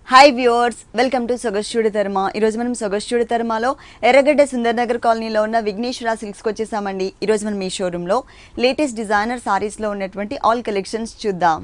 Hi viewers welcome to Sogaschudi తర్మ ఈరోజు మనం సొగస్చూడి తర్మలో ఎర్రగడ్డ సుందర్ నగర్ కాలనీలో ఉన్న విఘ్నేశ్వర సిల్క్స్కి వచ్చేసామండి ఈరోజు మనం ఈ షోరూంలో లేటెస్ట్ డిజైనర్ సారీస్లో ఉన్నటువంటి ఆల్ కలెక్షన్స్ చూద్దాం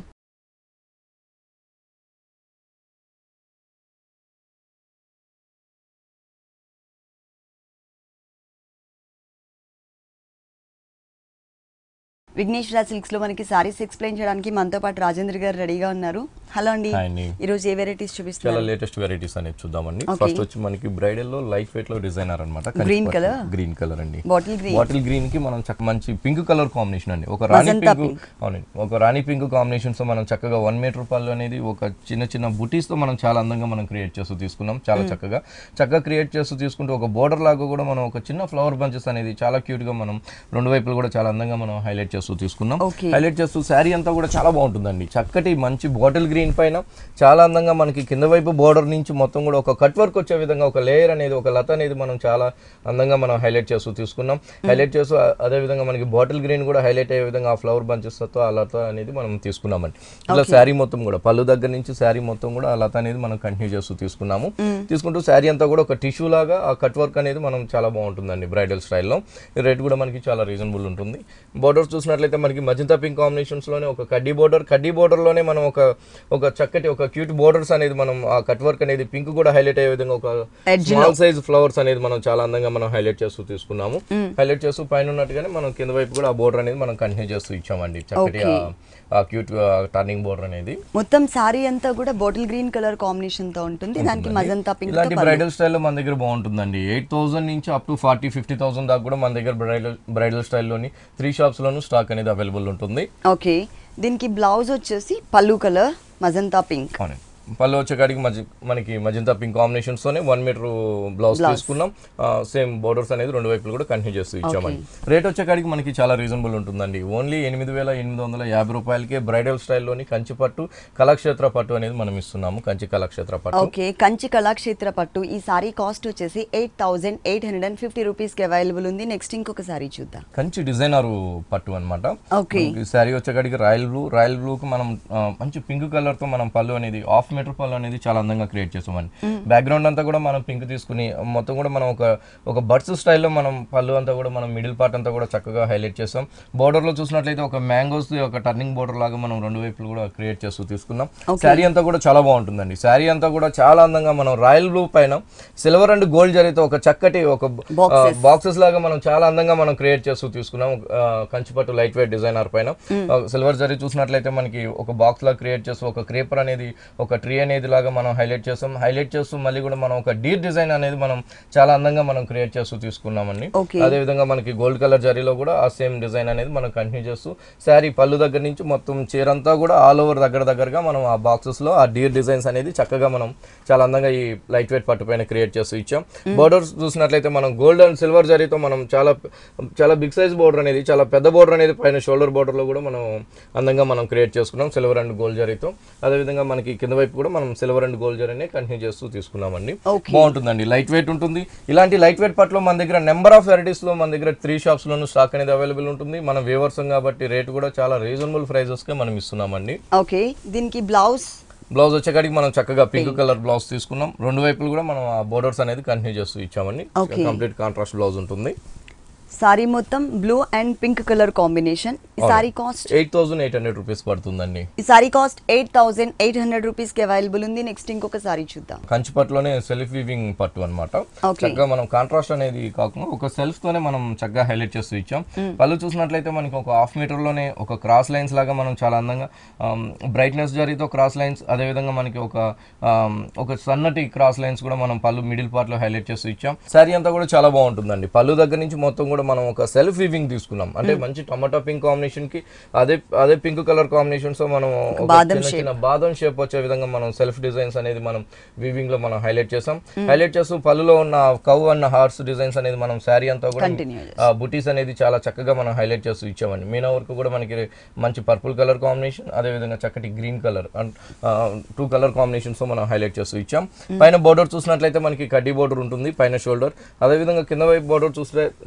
విఘ్నేశ్వర సిల్క్స్లో మనకి సారీస్ ఎక్స్ప్లెయిన్ చేయడానికి మనతో పాటు రాజేంద్ర గారు రెడీగా ఉన్నారు హలో అండి హాయ్ అండి. ఈరోజు ఏ వెరైటీస్ చాలా చూపిస్తున్నారు లేటెస్ట్ వెరైటీస్ అనేది చూద్దామండి Okay. ఫస్ట్ వచ్చి మనకి బ్రైడల్ లో లైట్ వెయిట్ లో డిజైనర్ అనమాట Green colour? గ్రీన్ కలర్ అండి బాటిల్ గ్రీన్ బాటిల్ గ్రీన్ కి మనం చక్క మంచి పింక్ కలర్ కాంబినేషన్ అండి ఒక రాణి Magenta పింక్ అవునండి ఒక రాణి పింక్ కాంబినేషన్స్ తో మనం చక్కగా వన్ మీటర్ రూపాయలు అనేది ఒక చిన్న చిన్న బుటీస్ తో మనం చాలా అందంగా మనం క్రియేట్ చేస్తూ తీసుకున్నాం చాలా చక్కగా చక్కగా క్రియేట్ చేస్తూ తీసుకుంటూ ఒక బోర్డర్ లాగా కూడా మనం ఒక చిన్న ఫ్లవర్ బంచెస్ అనేది చాలా క్యూట్ గా మనం రెండు వైపులు కూడా చాలా అందంగా మనం హైలైట్ చేస్తూ తీసుకున్నాం Okay. హైలైట్ చేస్తూ శారీ అంతా కూడా చాలా బాగుంటుందండి చక్కటి మంచి బాటిల్ గ్రీన్ పైన చాలా అందంగా మనకి కింద వైపు బోర్డర్ నుంచి మొత్తం కూడా ఒక కట్ వర్క్ వచ్చే విధంగా ఒక లేయర్ అనేది ఒక లత అనేది మనం చాలా అందంగా మనం హైలైట్ చేస్తూ తీసుకున్నాం హైలైట్ చేస్తూ అ- అదే విధంగా మనకి బాటిల్ గ్రీన్ కూడా హైలైట్ అయ్యే విధంగా ఆ ఫ్లవర్ బంచెస్ తో ఆ లత అనేది మనం తీసుకున్నామండి ఇలా శారీ మొత్తం కూడా పళ్ళు దగ్గర నుంచి శారీ మొత్తం కూడా ఆ లత అనేది మనం కంటిన్యూ చేస్తూ తీసుకున్నాము తీసుకుంటూ శారీ అంతా కూడా ఒక టిష్యూ లాగా ఆ కట్ వర్క్ అనేది మనం చాలా బాగుంటుందండి బ్రైడల్ స్టైల్లో రేట్ కూడా మనకి చాలా రీజనబుల్ ఉంటుంది బోర్డర్స్ చూసినట్లయితే మనకి మజంతా పింక్ కాంబినేషన్స్ లోనే ఒక కడ్డీ బోర్డర్ కడ్డీ బోర్డర్ లోనే మనం ఒక ఒక చక్కటి ఒక క్యూట్ బోర్డర్స్ అనేది మనం ఆ కట్ వర్క్ అనేది పింక్ కూడా హైలైట్ అయ్యే విధంగా ఒక Edge స్మాల్ సైజ్ ఫ్లవర్స్ అనేది మనం చాలా అందంగా మనం హైలైట్ చేస్తూ తీసుకున్నాము హైలైట్ చేస్తూ పైన ఉన్నట్టుగానే మనం కింద వైపు కూడా ఆ బోర్డర్ అనేది మనం కంటిన్యూ చేస్తూ ఇచ్చామండి చక్కటి ఆ- ఆ క్యూట్ టర్నింగ్ బోర్డర్ అనేది మొత్తం సారీ అంతా కూడా బాటిల్ గ్రీన్ కలర్ కాంబినేషన్ తో ఉంటుంది దానికి మజంతా పింక్ ఇలాంటి బ్రైడల్ స్టైల్లో మన దగ్గర బాగుంటుందండి ఎయిట్ థౌసండ్ నుంచి up to forty fifty thousand దాకా కూడా మన దగ్గర బ్రైడల్ బ్రైడల్ స్టైల్లోని త్రీ షాప్స్లోనూ స్టాక్ అనేది అవైలబుల్ ఉంటుంది ఓకే దీనికి బ్లౌజ్ వచ్చేసి పళ్ళు కలర్ మజంతా పింక్ అవునండి పళ్ళు వచ్చేకాడికి మధ్య మనకి మజంతా పింక్ కాంబినేషన్స్ తోనే వన్ మీటర్ బ్లౌజ్ తీసుకున్నాం సేమ్ బోర్డర్స్ అనేది రెండు వైపులు కూడా కంటిన్యూ చేస్తూ ఇచ్చామండి రేట్ వచ్చేకాడికి మనకి చాలా రీజనబుల్ ఉంటుందండి ఓన్లీ ఎనిమిది వేల ఎనిమిది వందల యాభై రూపాయలకే బ్రైడల్ స్టైల్లోని కంచి పట్టు కళాక్షేత్ర పట్టు అనేది మనం ఇస్తున్నాము కంచి కళాక్షేత్ర పట్టు ఓకే కంచి కళాక్షేత్ర పట్టు ఈ సారీ కాస్ట్ వచ్చేసి eight thousand eight hundred and fifty rupees కి అవైలబుల్ ఉంది నెక్స్ట్ ఇంకొక సారీ చూద్దాం కంచి డిజైనర్ పట్టు అనమాట Okay. శారీ వచ్చేకాడికి రాయల్ బ్లూ రాయల్ బ్లూ కు మనం ఆ, మంచి పింక్ కలర్ తో మనం పళ్ళు అనేది హాఫ్ మీటర్ పళ్ళు అనేది చాలా అందంగా క్రియేట్ చేసామండి బ్యాక్గ్రౌండ్ అంతా కూడా మనం పింక్ తీసుకుని మొత్తం కూడా మనం ఒక ఒక బర్డ్స్ స్టైల్లో మనం పళ్ళు అంతా కూడా మనం మిడిల్ పార్ట్ అంతా కూడా చక్కగా హైలైట్ చేస్తాం బోర్డర్ లో చూసినట్లయితే ఒక మ్యాంగోస్ ఒక టర్నింగ్ బోర్డర్ లాగా మనం రెండు వైపులు కూడా క్రియేట్ చేస్తూ తీసుకున్నాం శారీ అంతా కూడా చాలా బాగుంటుందండి శారీ అంతా కూడా చాలా అందంగా మనం రాయల్ బ్లూ పైన సిల్వర్ అండ్ గోల్డ్ జరిగితే ఒక చక్కటి ఒక Boxes. బాక్సెస్ లాగా మనం చాలా అందంగా మనం క్రియేట్ చేస్తూ తీసుకున్నాం ఆ, కంచిపట్టు లైట్ వెయిట్ డిజైనర్ పైన సిల్వర్ జరీ చూసినట్లయితే మనకి ఒక బాక్స్ లా క్రియేట్ చేస్తూ ఒక క్రేపర్ అనేది ఒక ట్రీ అనేది లాగా మనం హైలైట్ చేస్తాం హైలైట్ చేస్తూ మళ్ళీ కూడా మనం ఒక డీర్ డిజైన్ అనేది మనం చాలా అందంగా మనం క్రియేట్ చేస్తూ తీసుకున్నామండి Okay. అదే విధంగా మనకి గోల్డ్ కలర్ జరీలో కూడా ఆ సేమ్ డిజైన్ అనేది మనం కంటిన్యూ చేస్తూ శారీ పళ్ళు దగ్గర నుంచి మొత్తం చీర అంతా కూడా ఆల్ ఓవర్ దగ్గర దగ్గరగా మనం ఆ బాక్సెస్ లో ఆ డీర్ డిజైన్స్ అనేది చక్కగా మనం చాలా అందంగా ఈ లైట్ వెయిట్ పట్టు పైన క్రియేట్ చేస్తూ ఇచ్చాం బోర్డర్స్ చూసినట్లయితే మనం గోల్డ్ అండ్ సిల్వర్ జరీతో మనం చాలా చాలా బిగ్ సైజ్ బోర్డర్ అనేది చాలా పెద్ద బోర్డర్ అనేది పైన షోల్డర్ బోర్డర్ లో కూడా మనం అందంగా మనం క్రియేట్ చేసుకున్నాం సిల్వర్ అండ్ గోల్డ్ జరీతో అదేవిధంగా మనకి కింద వైపు కూడా మనం సిల్వర్ అండ్ గోల్డ్ జరీనే కంటిన్యూ చేస్తూ తీసుకున్నామండి Okay. బాగుంటుందండి లైట్ వెయిట్ ఉంటుంది ఇలాంటి లైట్ వెయిట్ పట్లో మన దగ్గర నెంబర్ ఆఫ్ వెరైటీస్ లో మన దగ్గర త్రీ షాప్స్ లోను స్టాక్ అనేది అవైలబుల్ ఉంటుంది మన వ్యూవర్సం కాబట్టి రేట్ కూడా చాలా రీజనబుల్ ప్రైజెస్ కే మనం ఇస్తున్నామండి ఓకే దీనికి బ్లౌజ్ బ్లౌజ్ వచ్చేకాడికి మనం చక్కగా పింక్ కలర్ బ్లౌజ్ తీసుకున్నాం రెండు వైపులు కూడా మనం ఆ బోర్డర్స్ అనేది కంటిన్యూ చేస్తూ ఇచ్చామండి Okay. కంప్లీట్ కాంట్రాస్ట్ బ్లౌజ్ ఉంటుంది సారీ మొత్తం blue and pink colour combination ఈ sari cost eight thousand eight hundred rupees పడుతుందండి ఈ sari cost eight thousand eight hundred rupees కి అవైలబుల్ ఉంది నెక్స్ట్ ఇంకొక సారీ చూద్దాం కంచి పట్టులోనే సెల్ఫ్ వీవింగ్ పట్టు అనమాట Okay. చక్కగా మనం కాంట్రాస్ట్ అనేది కాకుండా ఒక సెల్ఫ్ తోనే మనం చక్కగా హైలైట్ చేస్తూ ఇచ్చాం పళ్ళు చూసినట్లయితే మనకి ఒక హాఫ్ మీటర్ లోనే ఒక క్రాస్ లైన్స్ లాగా మనం చాలా అందంగా బ్రైట్నెస్ జరిగితే క్రాస్ లైన్స్ అదే విధంగా మనకి ఒక ఆమ్, ఒక సన్నటి క్రాస్ లైన్స్ కూడా మనం పళ్ళు మిడిల్ పార్ట్ లో హైలైట్ చేస్తూ ఇచ్చాం శారీ అంతా కూడా చాలా బాగుంటుందండి పళ్ళు దగ్గర నుంచి మొత్తం కూడా మనం ఒక సెల్ఫ్ వీవింగ్ తీసుకున్నాం అంటే మంచి టమాటా పింక్ కాంబినేషన్ కి అదే అదే పింక్ కలర్ కాంబినేషన్స్ తో మనం ఒక బాదం చిన్న చిన్న బాదం షేప్ వచ్చే విధంగా మనం సెల్ఫ్ డిజైన్స్ అనేది మనం వీవింగ్ లో మనం హైలైట్ చేసాం హైలైట్ చేస్తూ పళ్ళులో ఉన్న కవ్ అన్న హార్స్ డిజైన్స్ అనేది మనం శారీ అంతా కూడా Continue ఆ బుటీస్ అనేది చాలా చక్కగా మనం హైలైట్ చేస్తూ ఇచ్చామండి మీనా వర్క్ కూడా మనకి మంచి పర్పుల్ కలర్ కాంబినేషన్ అదే విధంగా చక్కటి green colour and two colour combinations తో మనం హైలైట్ చేస్తూ ఇచ్చాం పైన బోర్డర్ చూసినట్లయితే మనకి కడ్డీ బోర్డర్ ఉంటుంది పైన షోల్డర్ అదే విధంగా కింద వైపు బోర్డర్ చూస్తే చూసినట్లయితే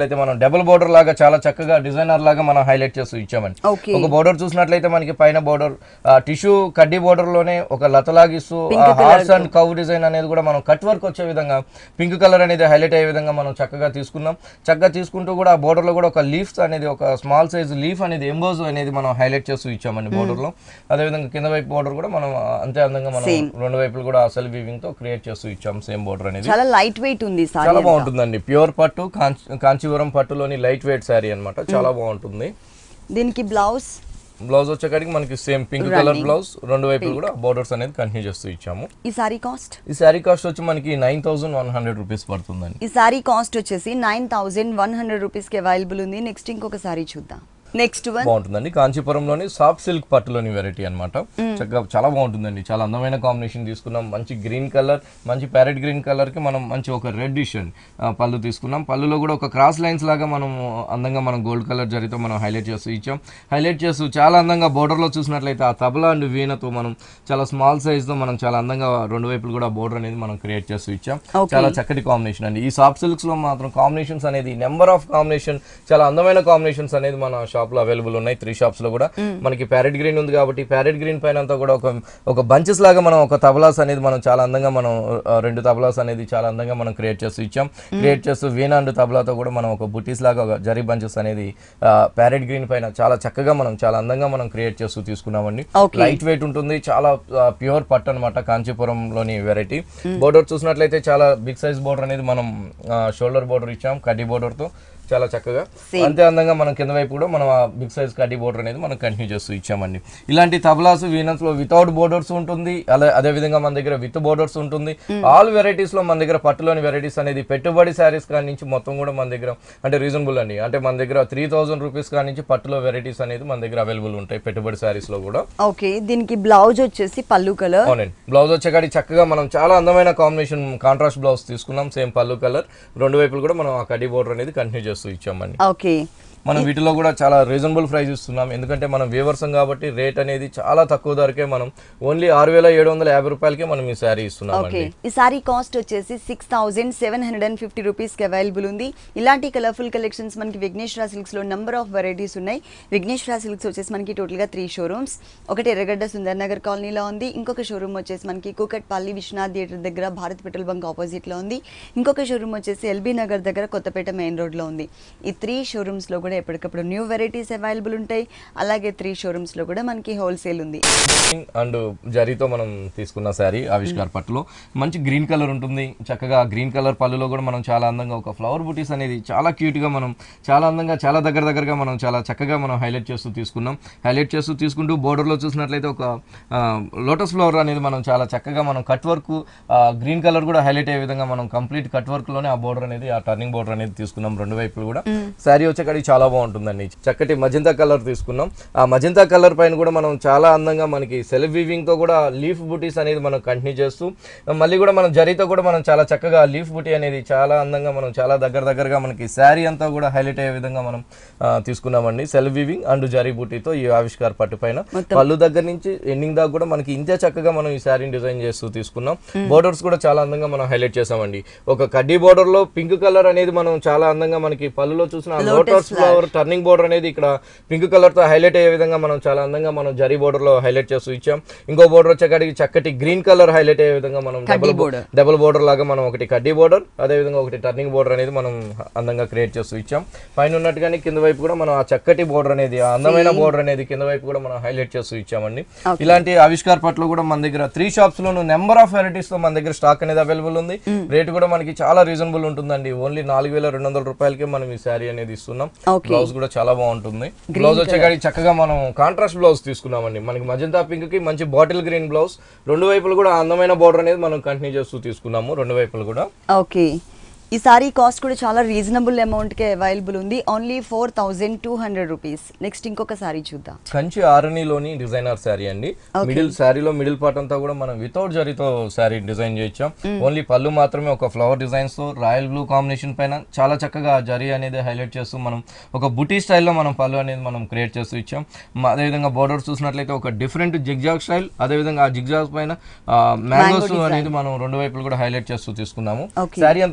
చూసినట్లయితే మనం డబుల్ బోర్డర్ లాగా చాలా చక్కగా డిజైనర్ లాగా మనం హైలైట్ చేస్తూ ఇచ్చామండి ఓకే ఒక బోర్డర్ చూసినట్లయితే మనకి పైన బోర్డర్ టిష్యూ కడ్డీ బోర్డర్ లోనే ఒక లతలాగిస్తూ హార్స్ అండ్ కవ్ డిజైన్ అనేది కూడా మనం కట్ వర్క్ వచ్చే విధంగా పింక్ కలర్ అనేది హైలైట్ అయ్యే విధంగా మనం చక్కగా తీసుకున్నాం చక్కగా తీసుకుంటూ కూడా ఆ border లో కూడా ఒక లీఫ్స్ అనేది ఒక స్మాల్ సైజ్ లీఫ్ అనేది ఎంబోజ్ అనేది మనం హైలైట్ చేస్తూ ఇచ్చామండి border లో అదేవిధంగా కింద వైపు బోర్డర్ కూడా మనం అంతే అందంగా మనం రెండు వైపులు కూడా అసలు వీవింగ్ తో క్రియేట్ చేస్తూ ఇచ్చాం సేమ్ బోర్డర్ అనేది చాలా లైట్ వెయిట్ ఉంది సారీ చాలా బాగుంటుందండి ప్యూర్ పట్టు కాంచీ- కాంచీవరం పట్టులోని లైట్ వెయిట్ శారీ అన్నమాట చాలా బాగుంటుంది దీనికి బ్లౌజ్ బ్లౌజ్ వచ్చేకాడికి మనకి సేమ్ పింక్ కలర్ బ్లౌజ్ రెండు వైపులు కూడా బోర్డర్స్ అనేది కంటిన్యూ చేస్తూ ఇచ్చాము ఈ సారీ కాస్ట్ ఈ శారీ కాస్ట్ వచ్చి మనకి nine thousand one hundred rupees పడుతుందండి ఈ సారీ కాస్ట్ వచ్చేసి నైన్ థౌజండ్ వన్ హండ్రెడ్ రూపీస్కి అవైలబుల్ ఉంది నెక్స్ట్ ఇంకొక సారీ చూద్దాం నెక్స్ట్ వన్ బాగుంటుందండి కాంచీపురంలోని సాఫ్ట్ సిల్క్ పట్టులోని వెరైటీ అన్నమాట చక్కగా చాలా బాగుంటుందండి చాలా అందమైన కాంబినేషన్ తీసుకున్నాం మంచి గ్రీన్ కలర్ మంచి ప్యారెట్ గ్రీన్ కలర్ కి మనం మంచి ఒక రెడ్ అండ్ పళ్ళు తీసుకున్నాం పళ్ళులో కూడా ఒక క్రాస్ లైన్స్ లాగా మనం అందంగా మనం గోల్డ్ కలర్ జరితో మనం హైలైట్ చేస్తూ ఇచ్చాం హైలైట్ చేస్తూ చాలా అందంగా border లో చూసినట్లయితే ఆ తబలా అండ్ వీణతో మనం చాలా స్మాల్ తో మనం చాలా అందంగా రెండు వైపులు కూడా బోర్డర్ అనేది మనం క్రియేట్ చేస్తూ ఇచ్చాం Okay. చాలా చక్కటి కాంబినేషన్ అండి ఈ సాఫ్ట్ సిల్క్స్ లో మాత్రం కాంబినేషన్స్ అనేది నెంబర్ ఆఫ్ కాంబినేషన్ చాలా అందమైన కాంబినేషన్స్ అనేది మన షాప్ లో అవైలబుల్ ఉన్నాయి త్రీ షాప్స్ లో కూడా మనకి ప్యారెట్ గ్రీన్ ఉంది కాబట్టి ప్యారెట్ గ్రీన్ పైన అంతా కూడా ఒక ఒక బంచెస్ లాగా మనం ఒక తబలాస్ అనేది మనం చాలా అందంగా మనం ఆ, రెండు తబలాస్ అనేది చాలా అందంగా మనం క్రియేట్ చేస్తూ ఇచ్చాం క్రియేట్ చేస్తూ వీణ అండ్ తబలాతో కూడా మనం ఒక బుటీస్ లాగా ఒక జరీ బంచెస్ అనేది ప్యారెట్ గ్రీన్ పైన చాలా చక్కగా మనం చాలా అందంగా మనం క్రియేట్ చేస్తూ తీసుకున్నామండి Okay. లైట్ వెయిట్ ఉంటుంది చాలా ప్యూర్ పట్టు అనమాట కాంచీపురంలోని వెరైటీ బోర్డర్ చూసినట్లయితే చాలా బిగ్ సైజ్ బోర్డర్ అనేది మనం షోల్డర్ బోర్డర్ ఇచ్చాం కడ్డీ border తో చాలా చక్కగా Same. అంతే అందంగా మనం కింద వైపు కూడా మనం ఆ బిగ్ సైజ్ కడ్డీ బోర్డర్ అనేది మనం కంటిన్యూ చేస్తూ ఇచ్చామండి ఇలాంటి తబలాస్ వీనస్ లో వితౌట్ బోర్డర్స్ ఉంటుంది అలా అదే విధంగా మన దగ్గర విత్ బోర్డర్స్ ఉంటుంది ఆల్ వెరైటీస్ లో మన దగ్గర పట్టులోని వెరైటీస్ అనేది పెట్టుబడి శారీస్ కాడి నుంచి మొత్తం కూడా మన దగ్గర అంటే రీజనబుల్ అండి అంటే మన దగ్గర త్రీ థౌసండ్ రూపీస్ కాడి నుంచి పట్టులో వెరైటీస్ అనేది మన దగ్గర అవైలబుల్ ఉంటాయి పెట్టుబడి శారీస్ లో కూడా ఓకే దీనికి బ్లౌజ్ వచ్చేసి పళ్ళు కలర్ అవునండి బ్లౌజ్ వచ్చేకాడికి చక్కగా మనం చాలా అందమైన కాంబినేషన్ కాంట్రాస్ట్ బ్లౌజ్ తీసుకున్నాం సేమ్ పళ్ళు కలర్ రెండు వైపులు కూడా మనం ఆ కడ్డీ బోర్డర్ అనేది కంటిన్యూ చేస్తూ ఇచ్చామండి ఓకే మనం వీటిలో కూడా చాలా రీజనబుల్ ప్రైస్ ఇస్తున్నాం ఎందుకంటే మనం వ్యూవర్సం కాబట్టి రేట్ అనేది చాలా తక్కువ ధరకే మనం ఓన్లీ ఆరు వేల ఏడు వందల యాభై రూపాయలకే మనం ఈ శారీ ఇస్తున్నాం ఓకే అండి ఈ సారీ కాస్ట్ వచ్చేసి six thousand seven hundred and fifty రూపీస్కి అవైలబుల్ ఉంది ఇలాంటి కలర్ఫుల్ కలెక్షన్స్ మనకి విఘ్నేశ్వర సిల్క్స్లో నెంబర్ ఆఫ్ వెరైటీస్ ఉన్నాయి విఘ్నేశ్వర సిల్క్స్ వచ్చేసి మనకి టోటల్గా త్రీ షోరూమ్స్ ఒకటి ఎర్రగడ్డ సుందర్ నగర్ కాలనీలో ఉంది ఇంకొక షోరూమ్ వచ్చేసి మనకి కూకట్పల్లి విశ్వనాథ్ థియేటర్ దగ్గర భారత్ పెట్రోల్ బంక్ ఆపోజిట్లో ఉంది ఇంకొక షోరూమ్ వచ్చేసి ఎల్బీ నగర్ దగ్గర కొత్తపేట మెయిన్ రోడ్లో ఉంది ఈ త్రీ షోరూమ్స్లో కూడా ఎప్పటికప్పుడు న్యూ వెరైటీస్ అవైలబుల్ ఉంటాయి అలాగే త్రీ షోరూమ్స్లో కూడా మనకి హోల్సేల్ ఉంది అండ్ జరీతో మనం తీసుకున్న శారీ ఆవిష్కార్ పట్టులో మంచి గ్రీన్ కలర్ ఉంటుంది చక్కగా గ్రీన్ కలర్ పళ్ళులో కూడా మనం చాలా అందంగా ఒక ఫ్లవర్ బుటీస్ అనేది చాలా క్యూట్ గా మనం చాలా అందంగా చాలా దగ్గర దగ్గరగా మనం చాలా చక్కగా మనం హైలైట్ చేస్తూ తీసుకున్నాం హైలైట్ చేస్తూ తీసుకుంటూ border లో చూసినట్లయితే ఒక లోటస్ ఫ్లవర్ అనేది మనం చాలా చక్కగా మనం కట్ వర్క్ గ్రీన్ కలర్ కూడా హైలైట్ అయ్యే విధంగా మనం కంప్లీట్ కట్ వర్క్ లోనే ఆ బోర్డర్ అనేది ఆ టర్నింగ్ బోర్డర్ అనేది తీసుకున్నాం రెండు వైపులు కూడా శారీ వచ్చేకాడికి చాలా బాగుంటుందండి చక్కటి మజంతా కలర్ తీసుకున్నాం ఆ మజంతా కలర్ పైన కూడా మనం చాలా అందంగా మనకి సెల్ఫ్ వీవింగ్ తో కూడా లీఫ్ బుటీస్ అనేది మనం కంటిన్యూ చేస్తూ మళ్ళీ కూడా మనం జరీతో కూడా మనం చాలా చక్కగా లీఫ్ బుటీ అనేది చాలా అందంగా మనం చాలా దగ్గర దగ్గరగా మనకి శారీ అంతా కూడా హైలైట్ అయ్యే విధంగా మనం ఆ, తీసుకున్నామండి సెల్ఫ్ వీవింగ్ అండ్ జరీ బుటీతో ఈ ఆవిష్కార్ పట్టు పైన పళ్ళు దగ్గర నుంచి ఎండింగ్ దాకా కూడా మనకి ఇంతే చక్కగా మనం ఈ శారీని డిజైన్ చేస్తూ తీసుకున్నాం బోర్డర్స్ కూడా చాలా అందంగా మనం హైలైట్ చేసామండి ఒక కడ్డీ బోర్డర్ లో పింక్ కలర్ అనేది మనం చాలా అందంగా మనకి పళ్ళులో చూసిన లోటస్ ఫ్లవర్ టర్నింగ్ బోర్డర్ అనేది ఇక్కడ పింక్ కలర్ తో హైలైట్ అయ్యే విధంగా మనం చాలా అందంగా మనం జరీ బోర్డర్ లో హైలైట్ చేస్తూ ఇచ్చాం ఇంకో బోర్డర్ వచ్చేకాడికి చక్కటి గ్రీన్ కలర్ హైలైట్ అయ్యే విధంగా మనం డబుల్ border. డబుల్ బోర్డర్ లాగా మనం ఒకటి కడ్డీ బోర్డర్ అదే విధంగా ఒకటి టర్నింగ్ బోర్డర్ అనేది మనం అందంగా క్రియేట్ చేస్తూ ఇచ్చాం పైన ఉన్నట్టుగానే కింద వైపు కూడా మనం ఆ చక్కటి బోర్డర్ అనేది ఆ అందమైన బోర్డర్ అనేది కింద వైపు కూడా మనం హైలైట్ చేస్తూ ఇచ్చామండి ఇలాంటి ఆవిష్కార్ పట్లు కూడా మన దగ్గర త్రీ షాప్స్ లోను నెంబర్ ఆఫ్ వెరైటీస్ లో మన దగ్గర స్టాక్ అనేది అవైలబుల్ ఉంది రేట్ కూడా మనకి చాలా రీజనబుల్ ఉంటుందండి ఓన్లీ నాలుగు వేల రెండు వందల రూపాయలకే మనం ఈ శారీ అనేది ఇస్తున్నాం Okay. బ్లౌజ్ కూడా చాలా బాగుంటుంది బ్లౌజ్ వచ్చేకాడికి చక్కగా మనం కాంట్రాస్ట్ బ్లౌజ్ తీసుకున్నామండి మనకి మజంతా పింక్ కి మంచి బాటిల్ గ్రీన్ బ్లౌజ్ రెండు వైపులు కూడా ఆ అందమైన బోర్డర్ అనేది మనం కంటిన్యూ చేస్తూ తీసుకున్నాము రెండు వైపులు కూడా ఓకే ఈ సారీ కాస్ట్ కూడా చాలా రీజనబుల్ అమౌంట్కే అవైలబుల్ ఉంది only four thousand two hundred rupees next ఇంకొక సారీ చూద్దాం కంచి ఆరణిలోని డిజైనర్ శారీ అండి మిడిల్ శారీలో మిడిల్ పార్ట్ అంతా కూడా మనం వితౌట్ జరీతో శారీ డిజైన్ చేయించాం ఓన్లీ పళ్ళు మాత్రమే ఒక ఫ్లవర్ డిజైన్స్ తో రాయల్ బ్లూ కాంబినేషన్ పైన చాలా చక్కగా ఆ జరీ అనేది హైలైట్ చేస్తూ మనం ఒక బుటీ స్టైల్లో మనం పళ్ళు అనేది మనం క్రియేట్ చేస్తూ ఇచ్చాం మ- అదేవిధంగా బోర్డర్ చూసినట్లయితే ఒక డిఫరెంట్ జిగ్జాగ్ స్టైల్ అదేవిధంగా ఆ జిగ్జాగ్ పైన మ్యాంగోస్ అనేది మనం రెండు వైపులు కూడా హైలైట్ చేస్తూ తీసుకున్నాము Okay. శారీ అంతా కూడా చాలా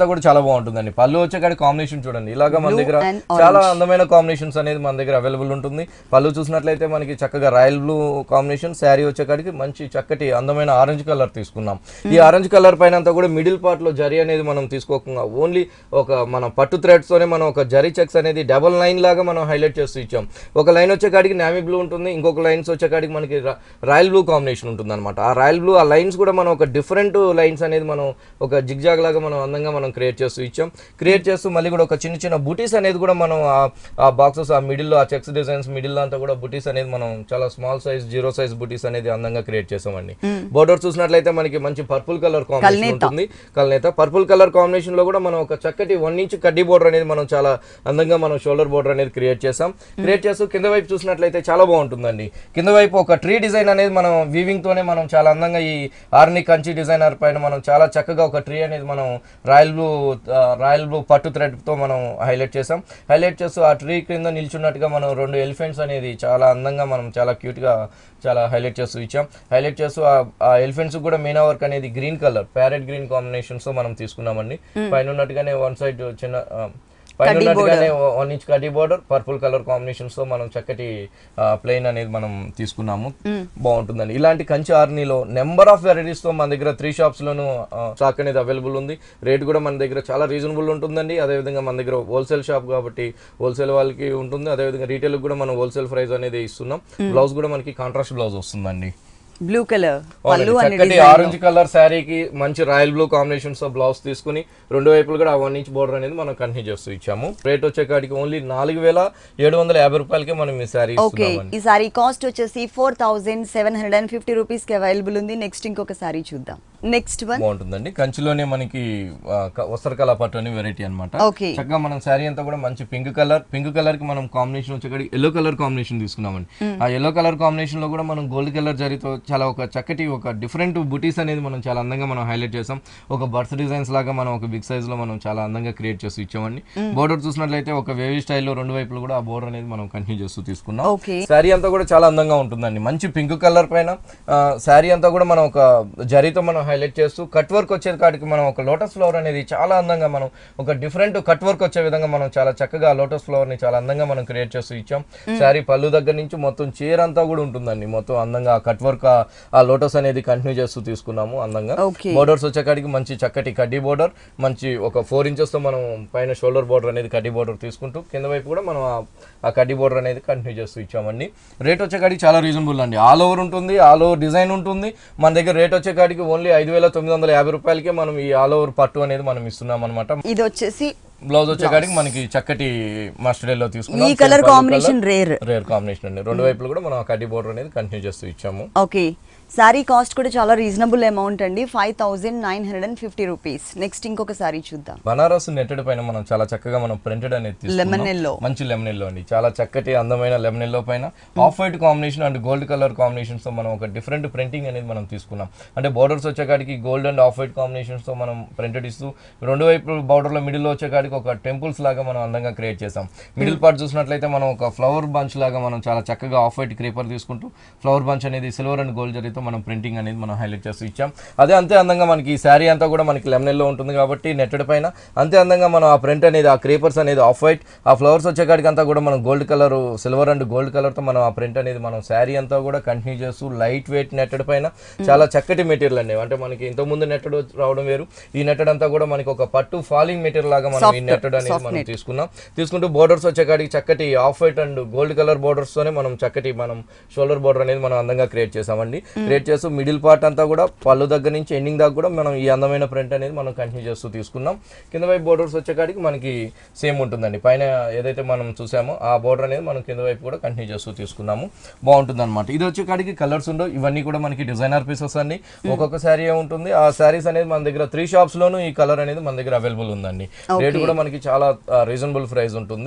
బాగుంటుందండి పళ్ళు వచ్చేకాడి కాంబినేషన్ చూడండి ఇలాగా మన Blue దగ్గర and చాలా అందమైన కాంబినేషన్స్ అనేది మన దగ్గర అవైలబుల్ ఉంటుంది పళ్ళు చూసినట్లయితే మనకి చక్కగా రాయల్ బ్లూ కాంబినేషన్ శారీ వచ్చేకాడికి మంచి చక్కటి అందమైన ఆరెంజ్ కలర్ తీసుకున్నాం ఈ ఆరెంజ్ కలర్ పైన అంతా కూడా మిడిల్ పార్ట్ లో జరీ అనేది మనం తీసుకోకుండా ఓన్లీ ఒక మన పట్టు థ్రెడ్స్ తోనే మనం ఒక జరీ చెక్స్ అనేది డబల్ లైన్ లాగా మనం హైలైట్ చేస్తూ ఇచ్చాం ఒక లైన్ వచ్చేకాడికి నావీ బ్లూ ఉంటుంది ఇంకొక లైన్స్ వచ్చేకాడికి మనకి రా- రాయల్ బ్లూ కాంబినేషన్ ఉంటుంది అనమాట ఆ రాయల్ బ్లూ ఆ లైన్స్ కూడా మనం ఒక డిఫరెంట్ లైన్స్ అనేది మనం ఒక జిగ్జాగ్ లాగా మనం అందంగా మనం క్రియేట్ చేస్తూ ఇచ్చాం క్రియేట్ చేస్తూ మళ్ళీ కూడా ఒక చిన్న చిన్న బుటీస్ అనేది కూడా మనం ఆ- ఆ బాక్సెస్ ఆ మిడిల్లో ఆ చెక్స్ డిజైన్స్ మిడిల్ అంతా కూడా బుటీస్ అనేది మనం చాలా స్మాల్ సైజ్ జీరో సైజ్ బుటీస్ అనేది అందంగా క్రియేట్ చేసామండి బోర్డర్ చూసినట్లయితే మనకి మంచి పర్పుల్ కలర్ కాంబినేషన్ కల్నేత. ఉంటుంది కల్నేత పర్పుల్ కలర్ కాంబినేషన్ లో కూడా మనం ఒక చక్కటి వన్ ఇంచ్ కడ్డీ బోర్డర్ అనేది మనం చాలా అందంగా మనం షోల్డర్ బోర్డర్ అనేది క్రియేట్ చేసాం క్రియేట్ చేస్తూ కింద వైపు చూసినట్లయితే చాలా బాగుంటుందండి కింద వైపు ఒక ట్రీ డిజైన్ అనేది మనం వీవింగ్ తోనే మనం చాలా అందంగా ఈ ఆర్ని కంచి డిజైనర్ పైన మనం చాలా చక్కగా ఒక ట్రీ అనేది మనం రాయల్ బ్లూ ఆ, రాయల్ బ్లూ పట్టు థ్రెడ్ తో మనం హైలైట్ చేసాం హైలైట్ చేస్తూ ఆ ట్రీ కింద నిల్చున్నట్టుగా మనం రెండు ఎలిఫెంట్స్ అనేది చాలా అందంగా మనం చాలా క్యూట్ గా చాలా హైలైట్ చేస్తూ ఇచ్చాం హైలైట్ చేస్తూ ఆ- ఆ ఎలిఫెంట్స్ కూడా మీనా వర్క్ అనేది green colour parrot green combinations తో మనం తీసుకున్నామండి పైన ఉన్నట్టుగానే వన్ సైడ్ చిన్న ఆ, పైన కడ్డీ ఉన్నట్టుగానే వన్ ఇంచ్ కడ్డీ బోర్డర్ పర్పుల్ కలర్ కాంబినేషన్స్ తో మనం చక్కటి ప్లెయిన్ అనేది మనం తీసుకున్నాము బాగుంటుందండి ఇలాంటి కంచి ఆర్నీలో నెంబర్ ఆఫ్ వెరైటీస్ తో మన దగ్గర త్రీ షాప్స్ లోను స్టాక్ అనేది అవైలబుల్ ఉంది రేట్ కూడా మన దగ్గర చాలా రీజనబుల్ ఉంటుందండి అదేవిధంగా మన దగ్గర హోల్సేల్ షాప్ కాబట్టి హోల్సేల్ వాళ్ళకి ఉంటుంది అదేవిధంగా రీటైల్ కూడా మనం హోల్సేల్ ప్రైస్ అనేది ఇస్తున్నాం బ్లౌజ్ కూడా మనకి కాంట్రాస్ట్ బ్లౌజ్ వస్తుందండి బ్లూ కలర్ అవునండి. పళ్ళు అనే చక్కటి design ఆరెంజ్ కలర్ శారీకి మంచి రాయల్ బ్లూ కాంబినేషన్స్ తో బ్లౌజ్ తీసుకుని రెండు వైపులు కూడా వన్ ఇంచ్ బోర్డర్ అనేది మనం కంటిన్యూ చేస్తూ ఇచ్చాము రేట్ వచ్చేకాడికి ఓన్లీ నాలుగు వేల ఏడు వందల యాభై రూపాయలకి మనం ఈ శారీ ఓకే ఈ సారీ కాస్ట్ వచ్చేసి four thousand seven hundred and fifty rupees కి అవైలబుల్ ఉంది నెక్స్ట్ ఇంకొక సారీ చూద్దాం నెక్స్ట్ వన్ బాగుంటుందండి కంచిలోనే మనకి ఆ, క- వస్త్రకళ పట్టు అని వెరైటీ అనమాట ఓకే చక్కగా మనం శారీ అంతా కూడా మంచి పింక్ కలర్ పింక్ కలర్ కి మనం కాంబినేషన్ వచ్చేకాడికి ఎల్లో కలర్ కాంబినేషన్ తీసుకున్నామండి ఆ ఎల్లో కలర్ కాంబినేషన్ లో కూడా మనం గోల్డ్ కలర్ జరీతో చాలా ఒక చక్కటి ఒక డిఫరెంట్ బుటీస్ అనేది మనం చాలా అందంగా మనం హైలైట్ చేసాం ఒక బర్త్ డిజైన్స్ లాగా మనం ఒక బిగ్ సైజ్ లో మనం చాలా అందంగా క్రియేట్ చేస్తూ ఇచ్చామండి బోర్డర్ చూసినట్లయితే ఒక వేవీ స్టైల్లో రెండు వైపులు కూడా ఆ బోర్డర్ అనేది మనం కంటిన్యూ చేస్తూ తీసుకున్నాం ఓకే శారీ అంతా కూడా చాలా అందంగా ఉంటుందండి మంచి పింక్ కలర్ పైన శారీ అంతా కూడా మనం ఒక జరీతో మనం హైలైట్ చేస్తూ కట్ వర్క్ వచ్చేది కాడికి మనం ఒక లోటస్ ఫ్లవర్ అనేది చాలా అందంగా మనం ఒక డిఫరెంట్ కట్ వర్క్ వచ్చే విధంగా మనం చాలా చక్కగా లోటస్ ఫ్లవర్ ని చాలా అందంగా మనం క్రియేట్ చేస్తూ ఇచ్చాం శారీ పళ్ళు దగ్గర నుంచి మొత్తం చీర అంతా కూడా ఉంటుందండి మొత్తం అందంగా ఆ కట్ వర్క్ ఆ లోటస్ అనేది కంటిన్యూ చేస్తూ తీసుకున్నాము అందంగా ఓకే బోర్డర్స్ వచ్చేకాడికి మంచి చక్కటి కడ్డీ బోర్డర్ మంచి ఒక ఫోర్ ఇంచెస్ తో మనం పైన షోల్డర్ బోర్డర్ అనేది కడ్డీ బోర్డర్ తీసుకుంటూ కింద వైపు కూడా మనం ఆ- ఆ కడ్డీ బోర్డర్ అనేది కంటిన్యూ చేస్తూ ఇచ్చామండి రేట్ వచ్చేకాడికి చాలా రీజనబుల్ అండి ఆల్ ఓవర్ ఉంటుంది ఆల్ ఓవర్ డిజైన్ ఉంటుంది మన దగ్గర రేట్ వచ్చేకాడికి ఓన్లీ ఐదు వేల తొమ్మిది వందల యాభై రూపాయలకే మనం ఈ ఆల్ ఓవర్ పట్టు అనేది మనం ఇస్తున్నాం అనమాట ఇది వచ్చేసి బ్లౌజ్ వచ్చేకాడికి మనకి చక్కటి మస్టర్డ్ ఎల్లో తీసుకున్నాం ఈ colour combination rare rare combination అండి రెండు వైపులు కూడా మనం ఆ కడ్డీ బోర్డర్ అనేది కంటిన్యూ చేస్తూ ఇచ్చాము ఓకే సారీ కాస్ట్ కూడా చాలా రీజనబుల్ అమౌంట్ అండి five thousand nine hundred and fifty rupees next ఇంకొక సారీ చూద్దాం బనారస్ నెట్టెడ్ పైన మనం చాలా చక్కగా మనం ప్రింటెడ్ అనేది తీసుకున్నాం. లెమన్ ఎల్లో మంచి లెమన్ ఎల్లో అండి చాలా చక్కటి అందమైన లెమన్ ఎల్లో పైన off white combination and gold colour combinations తో మనం ఒక డిఫరెంట్ ప్రింటింగ్ అనేది మనం తీసుకున్నాం అంటే బోర్డర్స్ వచ్చేకాడికి gold and off white combinations తో మనం ప్రింటెడ్ ఇస్తూ రెండు వైపు border లో మిడిల్ లో వచ్చేకాడికి ఒక టెంపుల్స్ లాగా మనం అందంగా క్రియేట్ చేసాం మిడిల్ పార్ట్ చూసినట్లయితే మనం ఒక ఫ్లవర్ బంచ్ లాగా మనం చాలా చక్కగా ఆఫ్ వైట్ క్రీపర్ తీసుకుంటూ ఫ్లవర్ బంచ్ అనేది సిల్వర్ అండ్ గోల్డ్ జరీతో మనం ప్రింటింగ్ అనేది మనం హైలైట్ చేస్తూ ఇచ్చాం అదే అంతే అందంగా మనకి ఈ శారీ అంతా కూడా మనకి లెమన్ ఎల్లో ఉంటుంది కాబట్టి నెట్టెడ్ పైన అంతే అందంగా మనం ఆ ప్రింట్ అనేది ఆ క్రీపర్స్ అనేది ఆఫ్ వైట్ ఆ ఫ్లవర్స్ వచ్చేకాడికి అంతా కూడా మనం gold colour silver and gold colour తో మనం ఆ ప్రింట్ అనేది మనం శారీ అంతా కూడా కంటిన్యూ చేస్తూ లైట్ వెయిట్ నెట్టెడ్ పైన చాలా చక్కటి మెటీరియల్ అండి అంటే మనకి ఇంతకు ముందు నెట్టెడ్ రావడం వేరు ఈ నెట్టెడ్ అంతా కూడా మనకి ఒక పట్టు ఫాలింగ్ మెటీరియల్ లాగా మనం ఈ Soft- నెట్టెడ్ అనేది soft మనం net. తీసుకున్నాం తీసుకుంటూ బోర్డర్స్ వచ్చేకాడికి చక్కటి off white and gold colour borders తోనే మనం చక్కటి మనం షోల్డర్ బోర్డర్ అనేది మనం అందంగా క్రియేట్ చేసామండి క్రియేట్ చేస్తూ మిడిల్ పార్ట్ అంతా కూడా పళ్ళు దగ్గర నుంచి ఎండింగ్ దాకా కూడా మనం ఈ అందమైన ప్రింట్ అనేది మనం కంటిన్యూ చేస్తూ తీసుకున్నాం కింద వైపు బోర్డర్స్ వచ్చేకాడికి మనకి సేమ్ ఉంటుందండి పైన ఏదైతే మనం చూసామో ఆ బోర్డర్ అనేది మనం కింద వైపు కూడా కంటిన్యూ చేస్తూ తీసుకున్నాము బాగుంటుంది అనమాట ఇది వచ్చేకాడికి కలర్స్ ఉండవు ఇవన్నీ కూడా మనకి డిజైనర్ పీసెస్ అండి ఒక్కొక్క శారీ ఉంటుంది ఆ శారీస్ అనేది మన దగ్గర త్రీ షాప్స్ లోను ఈ కలర్ అనేది మన దగ్గర అవైలబుల్ ఉందండి రేట్ కూడా మనకి చాలా రీజనబుల్ ప్రైస్ ఉంటుంది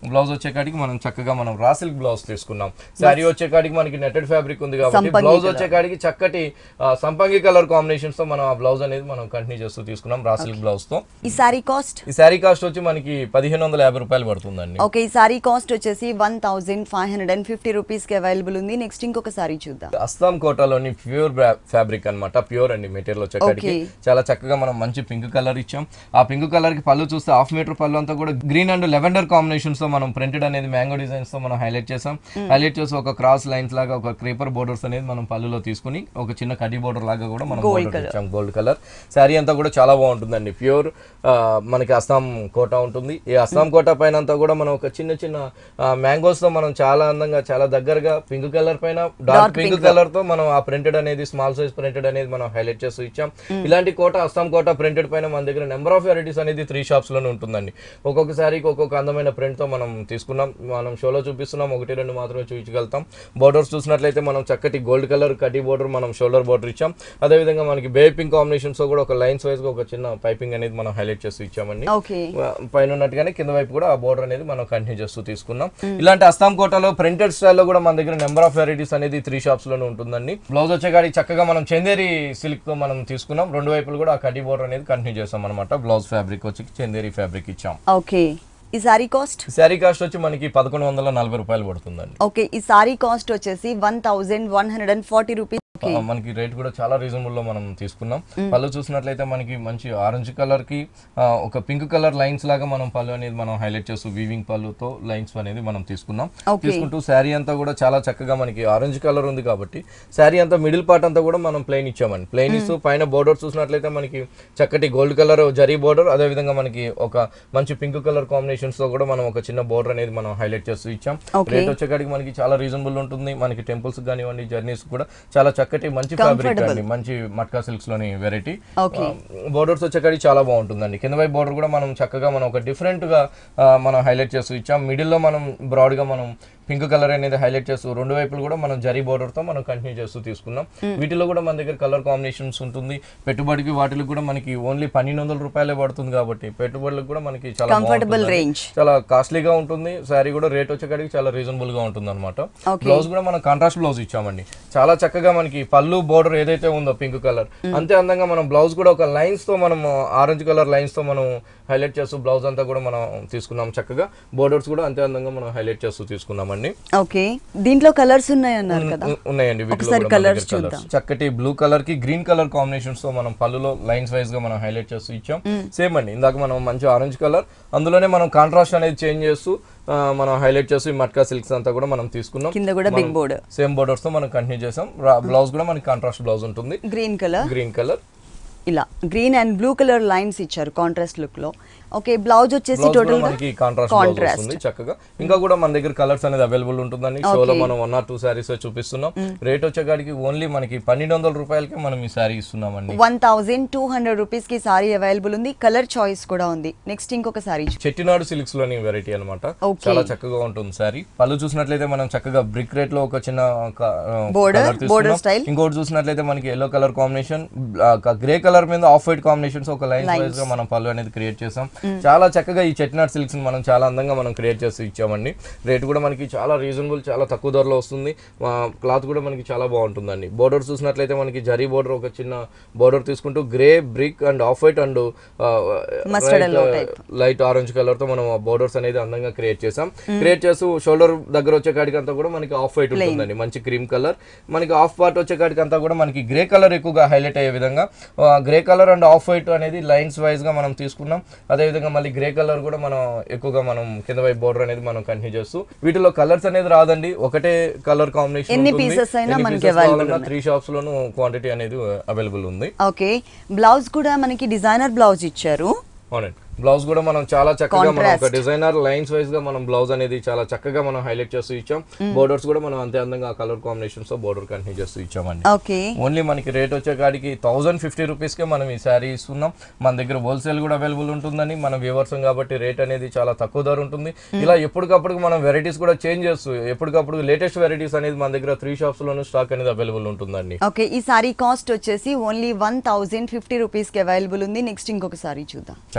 బ్లౌజ్ వచ్చేకాడికి మనం చక్కగా మనం రా సిల్క్ బ్లౌజ్ తీసుకున్నాం శారీ వచ్చేకాడికి మనకి నెట్టెడ్ ఫ్యాబ్రిక్ ఉంది కాబట్టి సంపంగి బ్లౌజ్ colour. వచ్చేకాడికి చక్కటి ఆ, సంపంగి కలర్ కాంబినేషన్స్ తో మనం ఆ బ్లౌజ్ అనేది మనం కంటిన్యూ చేస్తూ తీసుకున్నాం రా సిల్క్ బ్లౌజ్ తో ఈ సారీ కాస్ట్ ఈ శారీ కాస్ట్ వచ్చి మనకి పదిహేను వందల యాభై రూపాయలు పడుతుందండి ఓకే ఈ సారీ కాస్ట్ వచ్చేసి one thousand five hundred and fifty రూపీస్కి అవైలబుల్ ఉంది నెక్స్ట్ ఇంకొక సారీ చూద్దాం అస్సాం కోటాలోని ప్యూర్ ఫ్యాబ్రిక్ అన్నమాట ప్యూర్ అండి మెటీరియల్ వచ్చేకాడికి Okay. చాలా చక్కగా మనం మంచి పింక్ కలర్ ఇచ్చాం ఆ పింక్ కలర్ కి పళ్ళు చూస్తే హాఫ్ మీటర్ పళ్ళు అంతా కూడా గ్రీన్ అండ్ లెవెండర్ కాంబినేషన్స్ తో మనం ప్రింటెడ్ అనేది మ్యాంగో డిజైన్స్ తో మనం హైలైట్ చేసాం హైలైట్ చేసి ఒక క్రాస్ లైన్స్ లాగా ఒక క్రేపర్ బోర్డర్స్ అనేది మనం పళ్ళులో తీసుకుని ఒక చిన్న కడ్డీ బోర్డర్ లాగా కూడా మనం Gold border ఇచ్చాం గోల్డ్ కలర్ శారీ అంతా కూడా చాలా బాగుంటుందండి ప్యూర్ మనకి అస్సాం కోట ఉంటుంది ఈ అస్సాం కోట పైన అంతా కూడా మనం ఒక చిన్న చిన్న మ్యాంగోస్ తో మనం చాలా అందంగా చాలా దగ్గరగా పింక్ కలర్ పైన డార్క్ పింక్ కలర్ తో మనం ఆ ప్రింటెడ్ అనేది స్మాల్ సైజ్ ప్రింటెడ్ అనేది మనం హైలైట్ చేస్తూ ఇచ్చాం ఇలాంటి కోట అస్సాం కోట ప్రింటెడ్ పైన మన దగ్గర నెంబర్ ఆఫ్ వెరైటీస్ అనేది త్రీ షాప్స్ లోనే ఉంటుందండి ఒక్కొక్క శారీకి ఒక్కొక్క అందమైన ప్రింట్ తో మనం తీసుకున్నాం మనం షోలో చూపిస్తున్నాం ఒకటి రెండు మాత్రమే చూపించగలుగుతాం బోర్డర్స్ చూసినట్లయితే మనం చక్కటి గోల్డ్ కలర్ కడ్డీ బోర్డర్ మనం షోల్డర్ బోర్డర్ ఇచ్చాం అదేవిధంగా మనకి బే పింక్ కాంబినేషన్స్ తో కూడా ఒక లైన్స్ వైజ్ గా ఒక చిన్న పైపింగ్ అనేది మనం హైలైట్ చేస్తూ ఇచ్చామండి ఓకే పైన ఉన్నట్టుగానే కింద వైపు కూడా ఆ బోర్డర్ అనేది మనం కంటిన్యూ చేస్తూ తీసుకున్నాం ఇలాంటి అస్సాం కోటలో ప్రింటెడ్ స్టైల్లో కూడా మన దగ్గర నెంబర్ ఆఫ్ వెరైటీస్ అనేది త్రీ షాప్స్ లోనే ఉంటుందండి బ్లౌజ్ వచ్చేకాడి చక్కగా మనం చందేరి సిల్క్ తో మనం తీసుకున్నాం రెండు వైపులు కూడా ఆ కడ్డీ బోర్డర్ అనేది కంటిన్యూ చేస్తాం అనమాట బ్లౌజ్ ఫ్యాబ్రిక్ వచ్చి చందేరి ఫ్యాబ్రిక్ ఇచ్చాం ఓకే ఈ సారీ కాస్ట్ శారీ కాస్ట్ వచ్చి మనకి పదకొండు వందల నలభై రూపాయలు పడుతుందండి ఓకే ఈ సారీ కాస్ట్ వచ్చేసి one thousand one hundred and forty rupees okay ఆ, మనకి రేట్ కూడా చాలా రీజనబుల్ లో మనం తీసుకున్నాం పళ్ళు చూసినట్లయితే మనకి మంచి ఆరెంజ్ కలర్ కి ఆ, ఒక పింక్ కలర్ లైన్స్ లాగా మనం పళ్ళు అనేది మనం హైలైట్ చేస్తూ వీవింగ్ పళ్ళుతో లైన్స్ అనేది మనం తీసుకున్నాం Okay. తీసుకుంటూ శారీ అంతా కూడా చాలా చక్కగా మనకి ఆరెంజ్ కలర్ ఉంది కాబట్టి శారీ అంతా మిడిల్ పార్ట్ అంతా కూడా మనం ప్లెయిన్ ఇచ్చామండి ప్లెయిన్ ఇస్తూ పైన బోర్డర్ చూసినట్లయితే మనకి చక్కటి గోల్డ్ కలర్ జరీ బోర్డర్ అదే విధంగా మనకి ఒక మంచి పింక్ కలర్ కాంబినేషన్స్ తో కూడా మనం ఒక చిన్న బోర్డర్ అనేది మనం హైలైట్ చేస్తూ ఇచ్చాం Okay. రేట్ వచ్చేకాడికి మనకి చాలా రీజనబుల్ ఉంటుంది మనకి టెంపుల్స్ కానివ్వండి జర్నీస్ కూడా చాలా చక్కటి మంచి ఫ్యాబ్రిక్ Comfortable. అండి మంచి మట్కా సిల్క్స్ లోని వెరైటీ Okay. బోర్డర్స్ వచ్చేకాడికి చాలా బాగుంటుందండి కింద వైపు బోర్డర్ కూడా మనం చక్కగా మనం ఒక డిఫరెంట్ గా ఆ, మనం హైలైట్ చేస్తూ ఇచ్చాం మిడిల్ లో మనం బ్రాడ్ గా మనం పింక్ కలర్ అనేది హైలైట్ చేస్తూ రెండు వైపులు కూడా మనం జరీ బోర్డర్ తో మనం కంటిన్యూ చేస్తూ తీసుకున్నాం వీటిలో కూడా మన దగ్గర కలర్ కాంబినేషన్స్ ఉంటుంది పెట్టుబడికి వాటికి కూడా మనకి ఓన్లీ పన్నెండు వందల రూపాయలే పడుతుంది కాబట్టి పెట్టుబడులకు కూడా మనకి చాలా Comfortable బాగుంటుందండి. range. చాలా కాస్ట్లీగా ఉంటుంది శారీ కూడా రేట్ వచ్చేకాడికి చాలా రీజనబుల్ గా ఉంటుంది అనమాట Okay. బ్లౌజ్ కూడా మనం కాంట్రాస్ట్ బ్లౌజ్ ఇచ్చామండి చాలా చక్కగా మనకి పళ్ళు బోర్డర్ ఏదైతే ఉందో పింక్ కలర్ అంతే అందంగా మనం బ్లౌజ్ కూడా ఒక లైన్స్ తో మనం ఆరెంజ్ కలర్ లైన్స్ తో మనం హైలైట్ చేస్తూ బ్లౌజ్ అంతా కూడా మనం తీసుకున్నాం చక్కగా బోర్డర్స్ కూడా అంతే అందంగా మనం హైలైట్ చేస్తూ తీసుకున్నామండి ఓకే దీంట్లో కలర్స్ ఉన్నాయి అన్నారు కదా ఉ- ఉన్నాయండి వీటిలో ఒకసారి కూడా మన colours దగ్గర చూద్దాం. colours. చక్కటి బ్లూ కలర్ కి గ్రీన్ కలర్ కాంబినేషన్స్ తో మనం పళ్ళులో లైన్స్ వైజ్ గా మనం హైలైట్ చేస్తూ ఇచ్చాం సేమ్ అండి ఇందాక మనం మంచి ఆరెంజ్ కలర్ అందులోనే మనం కాంట్రాస్ట్ అనేది చేంజ్ చేస్తూ ఆ, మనం హైలైట్ చేస్తూ ఈ మట్కా సిల్క్స్ అంతా కూడా మనం తీసుకున్నాం కింద కూడా బిగ్ బోర్డ్ సేమ్ బోర్డర్స్ తో మనం కంటిన్యూ చేసాం బ్లౌజ్ కూడా మనకి కాంట్రాస్ట్ బ్లౌజ్ ఉంటుంది గ్రీన్ కలర్ గ్రీన్ కలర్ ఇలా green and blue colour lines ఇచ్చారు కాంట్రాస్ట్ లుక్ లో ఓకే బ్లౌజ్ వచ్చేసి బ్లౌజ్ కూడా టోటల్ మనకి కాంట్రాస్ట్ బ్లౌజ్ కాంట్రాస్ట్ వస్తుంది చక్కగా ఇంకా కూడా మన దగ్గర కలర్స్ అనేది అవైలబుల్ ఉంటుందండి షోలో మనం వన్ ఆర్ టూ సారీస్ చూపిస్తున్నాం రేట్ వచ్చేకాడికి ఓన్లీ మనకి పన్నెండు వందల రూపాయలకి మనం ఈ సారీ ఇస్తున్నామండి one thousand two hundred rupees కి సారీ అవైలబుల్ ఉంది కలర్ చాయిస్ కూడా ఉంది నెక్స్ట్ ఇంకొక సారీ చెట్టినాడు సిల్క్స్ లోని వెరైటీ అనమాట Okay. చాలా చక్కగా ఉంటుంది సారీ పళ్ళు చూసినట్లయితే మనం చక్కగా బ్రిక్ రేట్ లో ఒక చిన్న క- ఆ, Border, colour తీసుకున్నాం. border style. ఇంకోటి చూసినట్లయితే మనకి yellow colour combination grey colour మీద ఆఫ్ వైట్ కాంబినేషన్స్ ఒక లైన్స్ వైజ్ గా మనం పళ్ళు అనేది క్రియేట్ చేసాం చాలా చక్కగా ఈ చెట్టినాడు సిల్క్స్ మనం చాలా అందంగా మనం క్రియేట్ చేసి ఇచ్చామండి రేట్ కూడా మనకి చాలా రీజనబుల్ చాలా తక్కువ ధరలో వస్తుంది క్లాత్ కూడా మనకి చాలా బాగుంటుందండి బోర్డర్ చూసినట్లయితే మనకి జరీ బోర్డర్ ఒక చిన్న బోర్డర్ తీసుకుంటూ grey brick and off white and Mustard yellow type. Light orange colour తో మనం బోర్డర్స్ అనేది అందంగా క్రియేట్ చేసాం క్రియేట్ చేస్తూ షోల్డర్ దగ్గర వచ్చే కాడికి అంతా కూడా మనకి ఆఫ్ వైట్ ఉంటుందండి మంచి క్రీమ్ కలర్ మనకి ఆఫ్ పార్ట్ వచ్చే కాడికి అంతా కూడా మనకి గ్రే కలర్ ఎక్కువగా హైలైట్ అయ్యే విధంగా grey colour and off white అనేది లైన్స్ వైజ్ గా మనం తీసుకున్నాం అదే విధంగా మళ్ళీ గ్రే కలర్ కూడా మనం ఎక్కువగా మనం కింద వైపు బోర్డర్ అనేది మనం కంటిన్యూ చేస్తూ వీటిలో కలర్స్ అనేది రాదండి ఒకటే కలర్ కాంబినేషన్ ఎన్ని pieces అయినా మనకి available ఉన్నాయి. త్రీ షాప్స్ లోను క్వాంటిటీ అనేది అవైలబుల్ ఉంది ఓకే బ్లౌజ్ కూడా మనకి డిజైనర్ బ్లౌజ్ ఇచ్చారు అవునండి బ్లౌజ్ కూడా మనం చాలా చక్కగా మనం ఒక Contrast. డిజైనర్ లైన్స్ వైజ్ గా మనం బ్లౌజ్ అనేది చాలా చక్కగా మనం హైలైట్ చేస్తూ ఇచ్చాం బోర్డర్స్ కూడా మనం అంతే అందంగా కలర్ కాంబినేషన్స్ తో బోర్డర్ కంటిన్యూ చేస్తూ ఇచ్చామండి ఓకే ఓన్లీ మనకి రేట్ వచ్చే కాడికి థౌసండ్ ఫిఫ్టీ రూపీస్కే మనం ఈ శారీ ఇస్తున్నాం మన దగ్గర హోల్సేల్ కూడా అవైలబుల్ ఉంటుందని మన వ్యూవర్సం కాబట్టి రేట్ అనేది చాలా తక్కువ ధర ఉంటుంది ఇలా ఎప్పటికప్పుడు మనం వెరైటీస్ కూడా చేంజ్ చేస్తూ ఎప్పటికప్పుడు లేటెస్ట్ వెరైటీస్ అనేది మన దగ్గర త్రీ షాప్స్ లోను స్టాక్ అనేది అవైలబుల్ ఉంటుందండి ఓకే ఈ సారీ కాస్ట్ వచ్చేసి only one thousand fifty rupees కి అవైలబుల్ ఉంది నెక్స్ట్ ఇంకొక సారీ చూద్దాం చక్కటి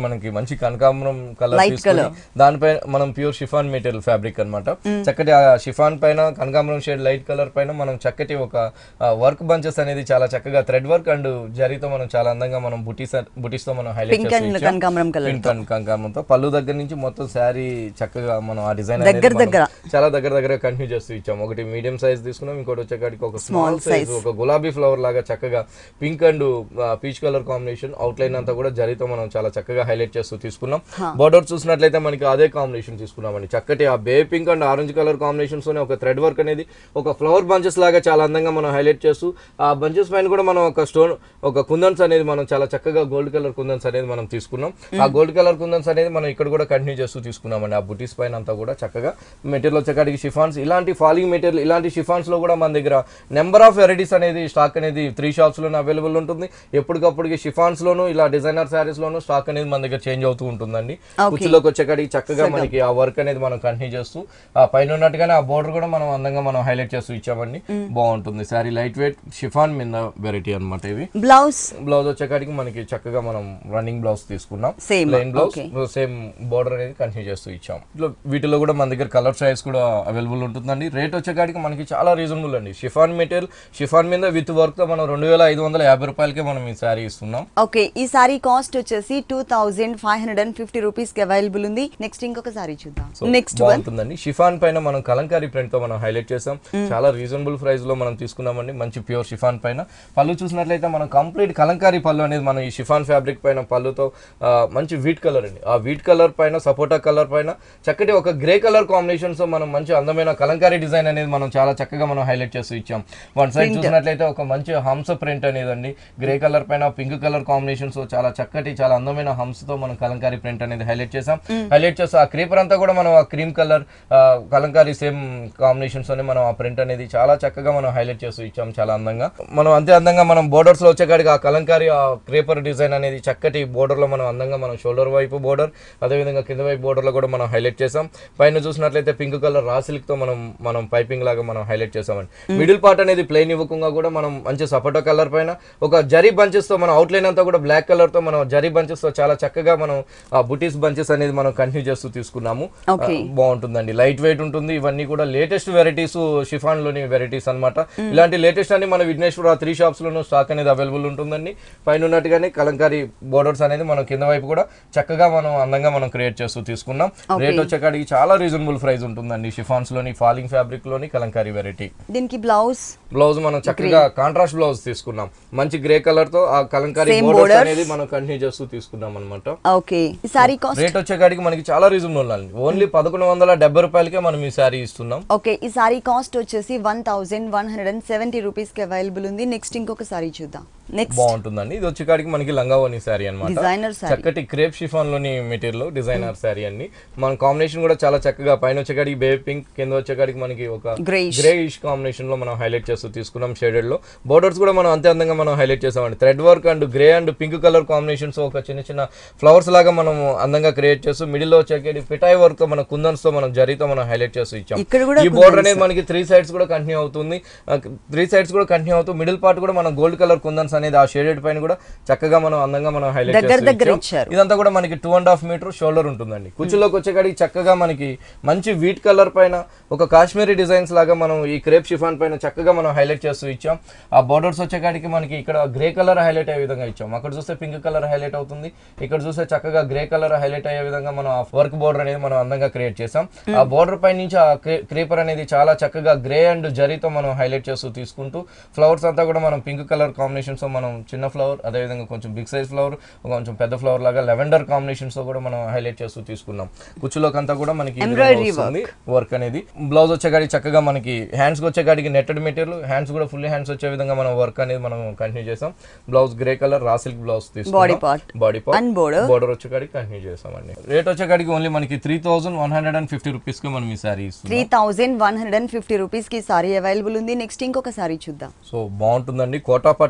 మనకి మంచి కనకాంబరం కలర్ Light తీసుకొని దానిపైన మనం ప్యూర్ షిఫాన్ మెటీరియల్ ఫ్యాబ్రిక్ అన్నమాట చక్కటి ఆ షిఫాన్ పైన కనకాంబరం షేడ్ లైట్ కలర్ పైన మనం చక్కటి ఒక వర్క్ బంచెస్ అనేది చాలా చక్కగా థ్రెడ్ వర్క్ అండ్ జరీతో మనం చాలా అందంగా మనం బుటీస్ బుటీస్ తో మనం హైలైట్ పింక్ అండ్ కనకాంబరం కలర్ పింక్ అండ్ కనకాంబరంతో పళ్ళు దగ్గర నుంచి మొత్తం శారీ చక్కగా మనం ఆ డిజైన్ దగ్గర దగ్గర. చాలా దగ్గర దగ్గర కంటిన్యూ చేస్తూ ఇచ్చాం ఒకటి మీడియం సైజ్ తీసుకున్నాం ఇంకోటి వచ్చేకాడికి ఒక స్మాల్ సైజ్ ఒక గులాబీ ఫ్లవర్ లాగా చక్కగా pink and peach colour combination outline అంతా కూడా జరీతో మనం చాలా చక్కగా హైలైట్ చేస్తూ తీసుకున్నాం బోర్డర్ చూసినట్లయితే మనకి అదే కాంబినేషన్ తీసుకున్నామండి చక్కటి ఆ బే pink and orange colour combinations తోనే ఒక థ్రెడ్ వర్క్ అనేది ఒక ఫ్లవర్ బంచెస్ లాగా చాలా అందంగా మనం హైలైట్ చేస్తూ ఆ బంచెస్ పైన కూడా మనం ఒక స్టోన్ ఒక కుందన్స్ అనేది మనం చాలా చక్కగా గోల్డ్ కలర్ కుందన్స్ అనేది మనం తీసుకున్నాం ఆ గోల్డ్ కలర్ కుందన్స్ అనేది మనం ఇక్కడ కూడా కంటిన్యూ చేస్తూ తీసుకున్నామండి ఆ బుటీస్ పైన అంతా కూడా చక్కగా మెటీరియల్ వచ్చేకాడికి షిఫాన్స్ ఇలాంటి ఫాలింగ్ మెటీరియల్ ఇలాంటి షిఫాన్స్ లో కూడా మన దగ్గర నెంబర్ ఆఫ్ వెరైటీస్ అనేది స్టాక్ అనేది త్రీ షాప్స్ లోనే అవైలబుల్ ఉంటుంది ఎప్పటికప్పటికి షిఫాన్స్ లోను ఇలా డిజైనర్ శారీస్ లోను స్టాక్ అనేది మన దగ్గర చేంజ్ అవుతూ ఉంటుందండి కుర్చీలోకి వచ్చేకాడికి చక్కగా మనకి ఆ వర్క్ అనేది మనం కంటిన్యూ చేస్తూ ఆ పైన ఉన్నట్టుగానే ఆ బోర్డర్ కూడా మనం అందంగా మనం హైలైట్ చేస్తూ ఇచ్చామండి బాగుంటుంది శారీ లైట్ వెయిట్ షిఫాన్ మీద వెరైటీ అన్నమాట ఇవి బ్లౌజ్ బ్లౌజ్ వచ్చేకాడికి మనకి చక్కగా మనం రన్నింగ్ బ్లౌజ్ తీసుకున్నాం Same, plain blouse okay. Same border అనేది కంటిన్యూ చేస్తూ ఇచ్చాం ఇట్లా వీటిలో కూడా మన దగ్గర కలర్ సైజ్ కూడా అవైలబుల్ ఉంటుందండి రేట్ వచ్చేకాడికి మనకి చాలా రీజనబుల్ అండి షిఫాన్ మెటీరియల్ షిఫాన్ మీద విత్ వర్క్ తో మనం రెండు వేల ఐదు వందల యాభై రూపాయలకే మనం ఈ శారీ ఇస్తున్నాం ఓకే ఈ సారీ కాస్ట్ వచ్చేసి two thousand five hundred and fifty rupees కి అవైలబుల్ ఉంది నెక్స్ట్ ఇంకొక సారీ చూద్దాం నెక్స్ట్ వన్ బాగుంటుందండి షిఫాన్ పైన మనం కలంకారీ ప్రింట్ తో మనం హైలైట్ చేసాం చాలా రీజనబుల్ ప్రైస్ లో మనం తీసుకున్నామండి మంచి ప్యూర్ షిఫాన్ పైన పళ్ళు చూసినట్లయితే మనం కంప్లీట్ కలంకారీ పళ్ళు అనేది మనం ఈ షిఫాన్ ఫ్యాబ్రిక్ పైన పళ్ళుతో ఆ, మంచి వీట్ కలర్ అండి ఆ వీట్ కలర్ పైన సపోటా కలర్ పైన చక్కటి ఒక గ్రే కలర్ కాంబినేషన్స్ తో మనం మంచి అందమైన కలంకారీ డిజైన్ అనేది మనం చాలా చక్కగా మనం హైలైట్ చేస్తూ ఇచ్చాం వన్ సైడ్ చూసినట్లయితే ఒక మంచి హంస ప్రింట్ అనేది అండి గ్రే కలర్ పైన పింక్ కలర్ కాంబినేషన్స్ చాలా చక్కటి చాలా అందమైన హంసతో మనం కలంకారీ ప్రింట్ అనేది హైలైట్ చేసాం హైలైట్ చేస్తూ ఆ క్రీపర్ అంతా కూడా మనం ఆ cream colour kalamkari same combinations అని మనం ఆ ప్రింట్ అనేది చాలా చక్కగా మనం హైలైట్ చేస్తూ ఇచ్చాం చాలా అందంగా మనం అంతే అందంగా మనం బోర్డర్స్ లో వచ్చేకాడికి ఆ కలంకారీ ఆ క్రీపర్ డిజైన్ అనేది చక్కటి బోర్డర్ లో మనం అందంగా మనం షోల్డర్ వైపు బోర్డర్ అదేవిధంగా కింద వైపు బోర్డర్ లో కూడా మనం హైలైట్ చేసాం పైన చూసినట్లయితే పింక్ కలర్ రా సిల్క్ తో మనం మనం పైపింగ్ లాగా మనం హైలైట్ చేసామండి మిడిల్ పార్ట్ అనేది ప్లెయిన్ ఇవ్వకుండా కూడా మనం మంచి సపోటా కలర్ పైన ఒక జరీ బంచెస్ తో మనం అవుట్ లైన్ అంతా కూడా బ్లాక్ కలర్ తో మనం జరీ బంచెస్ తో చాలా చక్కగా మనం ఆ బుటీస్ బంచెస్ అనేది మనం కంటిన్యూ చేస్తూ తీసుకున్నాము Okay. ఆ, బాగుంటుందండి లైట్ వెయిట్ ఉంటుంది ఇవన్నీ కూడా లేటెస్ట్ వెరైటీస్ షిఫాన్ లోని వెరైటీస్ అన్నమాట ఇలాంటి లేటెస్ట్ అన్ని మన విఘ్నేశ్వర త్రీ షాప్స్ లోను స్టాక్ అనేది అవైలబుల్ ఉంటుందండి పైన ఉన్నట్టుగానే కలంకారీ బోర్డర్స్ అనేది మనం కింద వైపు కూడా చక్కగా మనం అందంగా మనం క్రియేట్ చేస్తూ తీసుకున్నాం రేట్ వచ్చేకాడికి చాలా రీజనబుల్ ప్రైస్ ఉంటుందండి షిఫాన్స్ లోని ఫాలింగ్ ఫ్యాబ్రిక్ లోని కలంకారీ వెరైటీ దీనికి బ్లౌజ్ బ్లౌజ్ మనం చక్కగా కాంట్రాస్ట్ బ్లౌజ్ తీసుకున్నాం మంచి గ్రే కలర్ తో ఆ కలంకారీ Same బోర్డర్స్ borders. అనేది మనం కంటిన్యూ చేస్తూ తీసుకున్నాం అనమాట ఓకే ఈ సారీ కాస్ట్ రేట్ వచ్చేకాడికి మనకి చాలా రీజనబుల్ అండి ఓన్లీ పదకొండు వందల డెబ్బై రూపాయలకే మనం ఈ శారీ ఇస్తున్నాం ఓకే ఈ సారీ కాస్ట్ వచ్చేసి one thousand one hundred and seventy rupees కి అవైలబుల్ ఉంది నెక్స్ట్ ఇంకొక సారీ చూద్దాం నెక్స్ట్ బాగుంటుందండి ఇది వచ్చేకాడికి మనకి లంగావోని శారీ అనమాట డిజైనర్ సారీ చక్కటి క్రేప్ షిఫాన్ లోని మెటీరియల్ డిజైనర్ శారీ అండి మన కాంబినేషన్ కూడా చాలా చక్కగా పైన వచ్చేకాడికి బే పింక్ కింద వచ్చేకాడికి మనకి ఒక Greyish. గ్రేయిష్ కాంబినేషన్ లో మనం హైలైట్ చేస్తూ తీసుకున్నాం షేడెడ్ లో బోర్డర్స్ కూడా మనం అంతే అందంగా మనం హైలైట్ చేసామండి thread work and grey and pink colour combinations ఒక చిన్న చిన్న ఫ్లవర్స్ లాగా మనం అందంగా క్రియేట్ చేస్తూ మిడిల్ లో వచ్చేకాడి పిటాయి వర్క్ తో మనం కుందన్స్ తో మనం జరీతో మనం హైలైట్ చేస్తూ ఇచ్చాం ఇక్కడ కూడా ఈ బోర్డర్ అనేది మనకి త్రీ సైడ్స్ కూడా కంటిన్యూ అవుతుంది త్రీ సైడ్స్ కూడా కంటిన్యూ అవుతూ మిడిల్ పార్ట్ కూడా మనం గోల్డ్ కలర్ కుందన్స్ అనేది ఆ షేడెడ్ పైన కూడా చక్కగా మనం అందంగా మనం హైలైట్ దగ్గర దగ్గర ఇచ్చారు. ఇదంతా కూడా మనకి two and half metre shoulder ఉంటుందండి కుర్చీలోకి వచ్చేకాడికి చక్కగా మనకి మంచి వీట్ కలర్ పైన ఒక కాశ్మీరీ డిజైన్స్ లాగా మనం ఈ క్రేప్ షిఫాన్ పైన చక్కగా మనం హైలైట్ చేస్తూ ఇచ్చాం ఆ బోర్డర్స్ వచ్చేకాడికి మనకి ఇక్కడ గ్రే కలర్ హైలైట్ అయ్యే విధంగా ఇచ్చాం అక్కడ చూస్తే పింక్ కలర్ హైలైట్ అవుతుంది ఇక్కడ చూస్తే చక్కగా గ్రే కలర్ హైలైట్ అయ్యే విధంగా మనం ఆ వర్క్ బోర్డర్ అనేది మనం అందంగా క్రియేట్ చేసాం ఆ బోర్డర్ పై నుంచి ఆ క్రీపర్ అనేది చాలా చక్కగా గ్రే అండ్ జరీతో మనం హైలైట్ చేస్తూ తీసుకుంటూ ఫ్లవర్స్ అంతా కూడా మనం పింక్ కలర్ కాంబినేషన్స్ తో మనం చిన్న ఫ్లవర్ అదేవిధంగా కొంచెం బిగ్ సైజ్ ఫ్లవర్ కొంచెం పెద్ద ఫ్లవర్ లాగా లెవెండర్ కాంబినేషన్స్ తో కూడా మనం హైలైట్ చేస్తూ తీసుకున్నాం కుచ్చులోకి అంతా కూడా మనకి ఈ విధంగా Embroidery వస్తుంది వర్క్ అనేది బ్లౌజ్ వచ్చేకాడికి చక్కగా మనకి హ్యాండ్స్ వచ్చేకాడికి నెట్టెడ్ మెటీరియల్ హ్యాండ్స్ కూడా ఫుల్ హ్యాండ్స్ వచ్చే విధంగా మనం వర్క్ అనేది మనం కంటిన్యూ చేసాం blouse grey colour raw silk blouse Body తీసుకున్నాం part. Body And border. Border వచ్చేకాడికి కంటిన్యూ చేసామండి రేట్ వచ్చేకాడికి ఓన్లీ మనకి three thousand one hundred and fifty rupees కి మనం ఈ సారీ ఇస్తున్నాం three thousand one hundred and fifty rupees కి సారీ అవైలబుల్ ఉంది నెక్స్ట్ ఇంకొక సారీ చూద్దాం సో బాగుంటుందండి కోటా పట్టు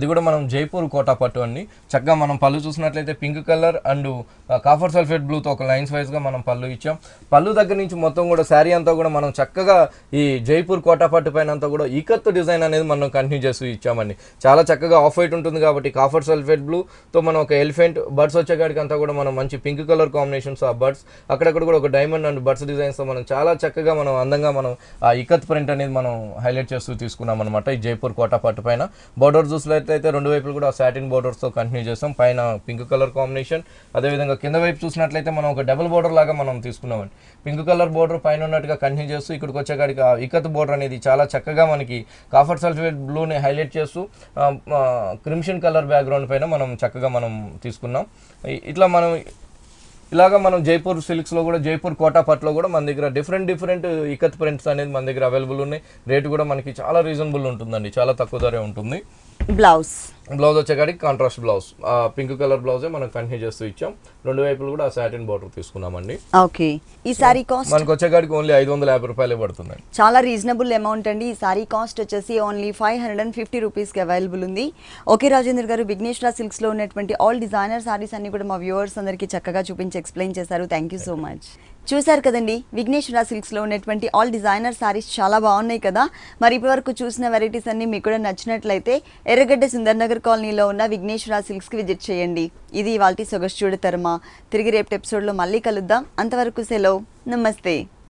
అది కూడా మనం జైపూర్ కోటా పట్టు అండి చక్కగా మనం పళ్ళు చూసినట్లయితే pink colour and copper sulphate బ్లూతో ఒక లైన్స్ వైజ్గా మనం పళ్ళు ఇచ్చాం పళ్ళు దగ్గర నుంచి మొత్తం కూడా శారీ అంతా కూడా మనం చక్కగా ఈ జైపూర్ కోటా పట్టు పైన అంతా కూడా ఈకత్ డిజైన్ అనేది మనం కంటిన్యూ చేస్తూ ఇచ్చామండి చాలా చక్కగా ఆఫ్ వైట్ ఉంటుంది కాబట్టి కాఫర్ సల్ఫేట్ బ్లూతో మనం ఒక ఎలిఫెంట్ బర్డ్స్ వచ్చేకాడికి అంతా కూడా మనం మంచి పింక్ కలర్ కాంబినేషన్స్ ఆ బర్డ్స్ అక్కడక్కడ కూడా ఒక డైమండ్ అండ్ బర్డ్స్ డిజైన్స్తో మనం చాలా చక్కగా మనం అందంగా మనం ఆ ఇకత్ ప్రింట్ అనేది మనం హైలైట్ చేస్తూ తీసుకున్నాం అనమాట ఈ జైపూర్ కోటా పట్టు పైన బోర్డర్ చూసినట్లయితే రెండు వైపులు కూడా సాటిన్ బోర్డర్స్తో కంటిన్యూ చేస్తాం పైన పింక్ కలర్ కాంబినేషన్ అదేవిధంగా కింద వైపు చూసినట్లయితే మనం ఒక డబుల్ బోర్డర్ లాగా మనం తీసుకున్నామండి పింక్ కలర్ బోర్డర్ పైన ఉన్నట్టుగా కంటిన్యూ చేస్తూ ఇక్కడికి వచ్చేకాడికి ఆ ఇకత్ బోర్డర్ అనేది చాలా చక్కగా మనకి కాఫర్ సల్ఫేట్ బ్లూని హైలైట్ చేస్తూ క్రిమ్షన్ కలర్ బ్యాక్గ్రౌండ్ పైన మనం చక్కగా మనం తీసుకున్నాం ఇ- ఇట్లా మనం ఇలాగా మనం జైపూర్ సిల్క్స్లో కూడా జైపూర్ కోటా పట్లో కూడా మన దగ్గర డిఫరెంట్ డిఫరెంట్ ఇకత్ ప్రింట్స్ అనేది మన దగ్గర అవైలబుల్ ఉన్నాయి రేట్ కూడా మనకి చాలా రీజనబుల్ ఉంటుందండి చాలా తక్కువ ధరే ఉంటుంది బ్లౌజ్ బ్లౌజ్ వచ్చేకాడికి కాంట్రాస్ట్ బ్లౌజ్ పింక్ కలర్ బ్లౌజే మనం కంటిన్యూ చేస్తూ ఇచ్చాం రెండు వైపులు కూడా సాటిన్ బార్డర్ తీసుకున్నామండి ఓకే ఈ సారీ కాస్ట్ మనకు వచ్చేకాడికి ఓన్లీ ఐదు వందల యాభై రూపాయలే పడుతుందండి చాలా రీజనబుల్ అమౌంట్ అండి ఈ సారీ కాస్ట్ వచ్చేసి only five hundred and fifty రూపీస్కి అవైలబుల్ ఉంది ఓకే రాజేంద్ర గారు విఘ్నేశ్వర సిల్క్స్లో ఉన్నటువంటి ఆల్ డిజైనర్ సారీస్ అన్ని కూడా మా వ్యూవర్స్ అందరికీ చక్కగా చూపించి ఎక్స్ప్లెయిన్ చేశారు థ్యాంక్ యూ సో మచ్ చూశారు కదండి విఘ్నేశ్వర సిల్క్స్లో ఉన్నటువంటి ఆల్ డిజైనర్ సారీస్ చాలా బాగున్నాయి కదా మరి ఇప్పటివరకు చూసిన వెరైటీస్ అన్ని మీకు కూడా నచ్చినట్లయితే ఎర్రగడ్డ సుందర్ నగర్ కాలనీలో ఉన్న విఘ్నేశ్వర సిల్క్స్కి విజిట్ చేయండి ఇది వాళ్ళ సొగస్చూడ తర్మ తిరిగి రేపు ఎపిసోడ్లో మళ్ళీ కలుద్దాం అంతవరకు సెలవు నమస్తే